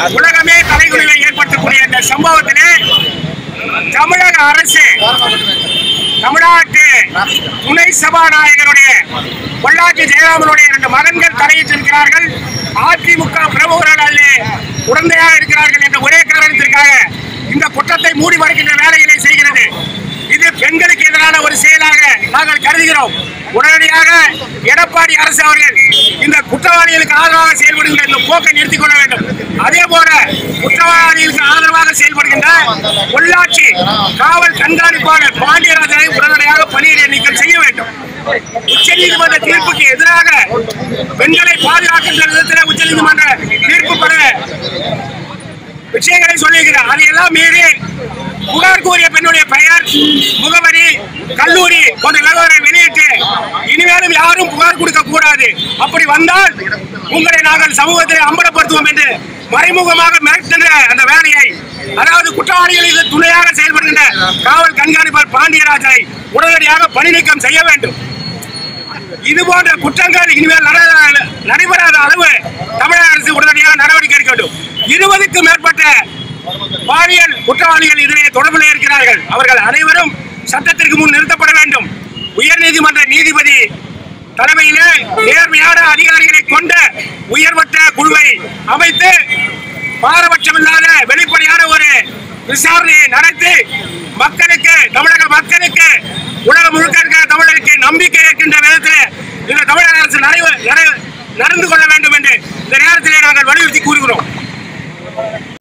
உலகமே தலைகுனிவை ஏற்படுத்தக்கூடிய இந்த சம்பவத்திலே தமிழக அரசு தமிழ்நாட்டு துணை சபாநாயகருடைய பொள்ளாச்சி ஜெயராமனுடைய இரண்டு மகன்கள் தலையிட்டிருக்கிறார்கள் அதிமுக பிரமுகர்கள் அதிலே உடந்தையாக இருக்கிறார்கள் என்ற ஒரே காரணத்திற்காக இந்த குற்றத்தை மூடி மறைக்கின்ற வேலைகளை செய்கிறது இது பெண்களுக்கு எதிரான ஒரு செயலாக நாங்கள் கருதுகிறோம் உடனடியாக எடப்பாடி அரசு அவர்கள் இந்த குற்றவாளிகளுக்கு ஆதரவாக செயல்படுகின்ற இந்த போக்கை நிறுத்திக் கொள்ள வேண்டும் அதே போல குற்றவாளிகளுக்கு ஆதரவாக செயல்படுகின்ற பொள்ளாச்சி காவல் கண்காணிப்பாளர் பாண்டியராஜனை உடனடியாக பணியிட நீக்கம் செய்ய வேண்டும் உச்சநீதிமன்ற தீர்ப்புக்கு எதிராக பெண்களை பாதுகாக்கின்ற விதத்தில் உச்சநீதிமன்ற தீர்ப்பு பெற விஷயங்களை சொல்லியிருக்கிறார் அதையெல்லாம் மீறி புகார் கூறிய பெண்ணுடைய பெயர் முகவரி கல்லூரி போன்ற விவரங்களை வெளியிட்டு இனிமேலும் யாரும் புகார் கொடுக்க கூடாது அப்படி வந்தால் உங்களை நாங்கள் சமூகத்தில் அம்பலப்படுத்துவோம் என்று மறைமுகமாக மிரட்டுகின்ற அந்த வேலையை அதாவது குற்றவாளிகளுக்கு துணையாக செயல்படுகின்ற காவல் கண்காணிப்பாளர் பாண்டியராஜனை உடனடியாக பணி நீக்கம் செய்ய வேண்டும் இது போன்ற குற்றங்கள் இனிமேல் நட- நடைபெறாத அளவு தமிழக அரசு உடனடியாக நடவடிக்கை எடுக்க வேண்டும் இருபதுக்கும் மேற்பட்ட பாலியல் குற்றவாளிகள் இதிலே தொடர்பில் இருக்கிறார்கள் அவர்கள் அனைவரும் சட்டத்திற்கு முன் நிறுத்தப்பட வேண்டும் உயர்நீதிமன்ற நீதிபதி தலைமையிலே நேர்மையான அதிகாரிகளை கொண்ட உயர்மட்ட குழுவை அமைத்து பாரபட்சமில்லாத வெளிப்படையான ஒரு விசாரணையை நடத்தி மக்களுக்கு தமிழக மக்களுக்கு உலகம் முழுக்க இருக்கிற தமிழருக்கு நம்பிக்கை இருக்கின்ற விதத்தில் இந்த தமிழக அரசு நடை- நடை- நடந்து கொள்ள வேண்டும் என்று இந்த நேரத்திலே நாங்கள் வலியுறுத்தி கூறுகிறோம்